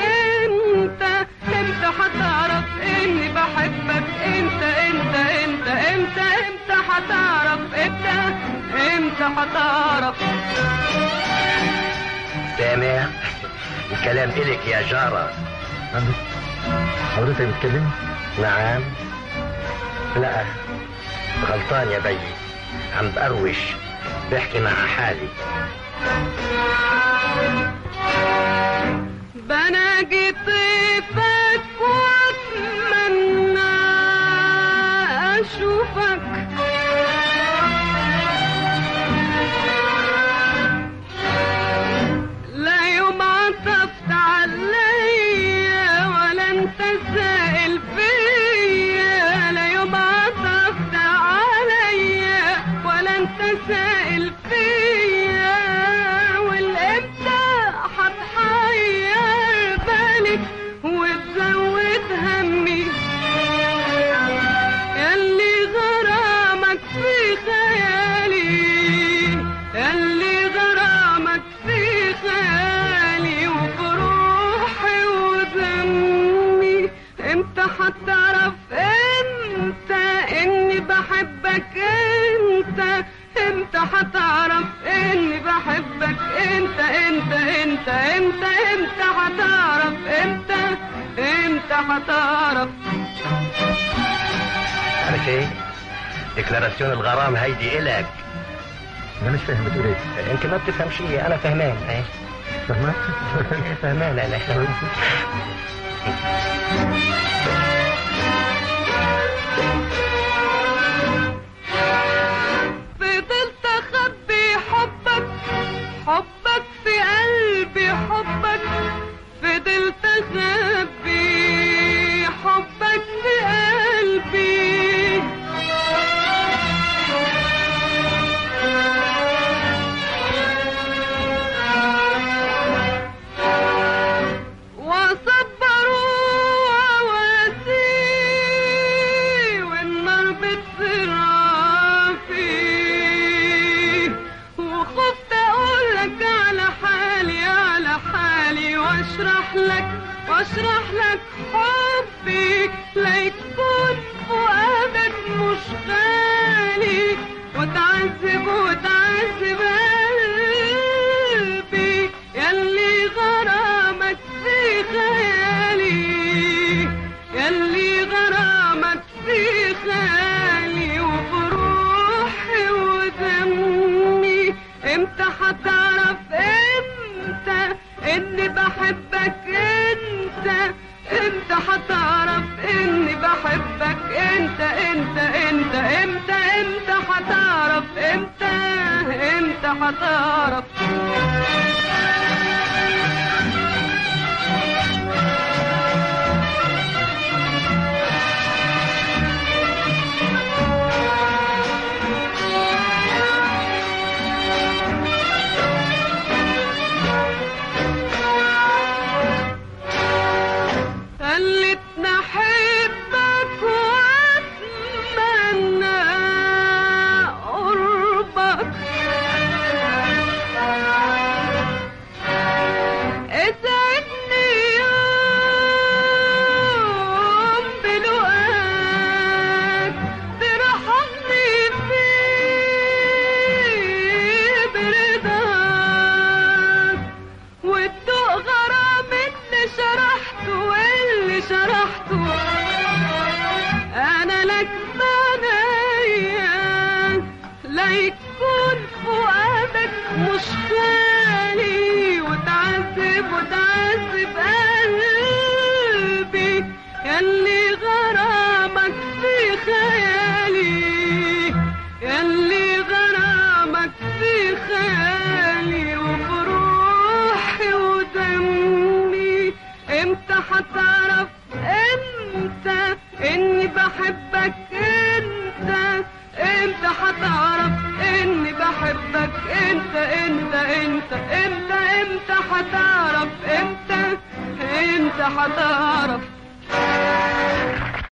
امتى امتى هتعرف اني بحبك انت انت انت امتى امتى هتعرف امتى امتى هتعرف سامع الكلام إلك يا جارة حضرتك بتكلمني؟ نعم لا غلطان يا بي عم بقروش بحكي مع حالي بناجي طيفك واتمنى اشوفك لا يوم عطفت عليا ولا انت سائل فيا لا يوم عطفت عليا ولا انت سائل فيا والامتى هتحير بالي وتزود همي ياللي غرامك في خيالي ياللي غرامك في خيالي وجروحي ودمي امتى هتعرف امتى اني بحبك انت امتى هتعرف اني بحبك انت انت انت امتى امتى هتعرف امتى امتى هتعرف عارف ايه ديكلاراسيون الغرام هيدي إلك انا مش فاهم بتقول ايه انت ما بتفهم شيء انا فهمان ايه فاهمك؟ فهمان انا فضلت اخبي حبك حبك في قلبي حبك فضلت اخبي حبك في قلبي وصبروا وواسي والنار بتصير فيه وخفت اقولك على حالي على حالي واشرح لك واشرح لك حبي ليكون فؤادك مش غالي وتعذب وتعذب قلبي ياللي غرامك في خيالي ياللي غرامك في خيالي وبروحي ودمي امتى هتعرف امتى اني بحبك انت امتى هتعرف اني بحبك انت انت انت امتى امتى هتعرف امتى امتى هتعرف خلتني احبك واتمنى قربك اسعدني يوم بلقاك ترحمني فيه برضاك والدوق غرام اللي شرحته واللي شرحته انا لك بنيا لا يكون فؤادك مش خالي وتعذب وتعذب قلبي ياللي غرامك في خيالي ياللي غرامك في خيالي وبروحي ودمي امتى هتعرف امتى اني بحبك انت امتى هتعرف اني بحبك انت انت انت امتى امتى هتعرف امتى امتى هتعرف